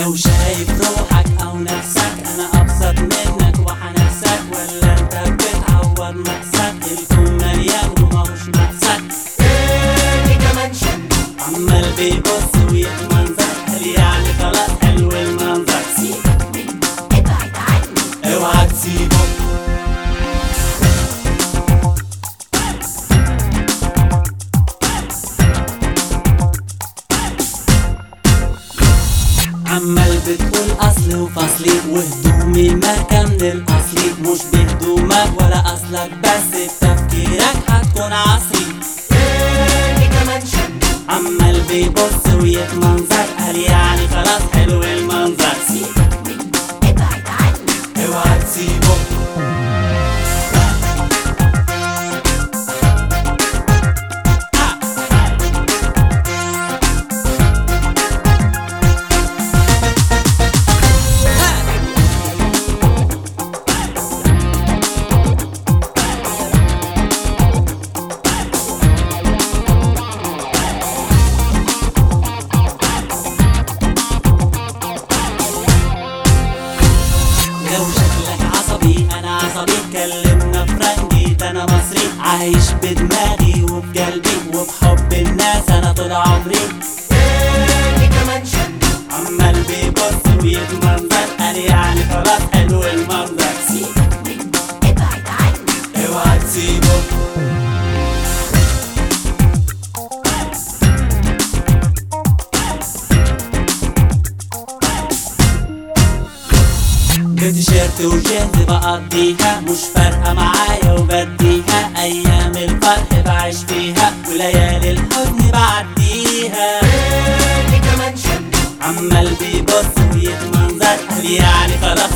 لو شايف روحك او نفسك انا ابسط منك وحنفسك ولا انت بتعور نفسك الكون مليان وماهوش نفسك تاني كمان شد عمال بيبص ويتمنظر قال يعني خلاص حلو المنظر سيبك منه ابعد عني اوعى تسيبه عمال بتقول اصلي وفصلي وهدومي ماركة من الاصلي مش بهدومك ولا اصلك بس بتفكيرك هتكون عصري تاني كمان شد عمال بيبص ويتمنظر قال يعني خلاص حلو المنظر سيبك منه ابعد عني اوعى تسيبه لو شكلك عصبي انا عصبي كلمنا فرنجي ده انا مصري عايش بدماغي وبقلبي وبحب الناس انا طول عمري تاني كمان شد عمال بيبص ويتمنظر قال يعني خلاص حلو المنظر سيبك منه ابعد عني اوعى تسيبه بتيشيرت وجهز بقضيها مش فارقة معايا وبديها أيام الفرح بعيش فيها وليالي الحزن بعديها تاني كمان شد عمال بيبص ويتمنظر قال يعني خلاص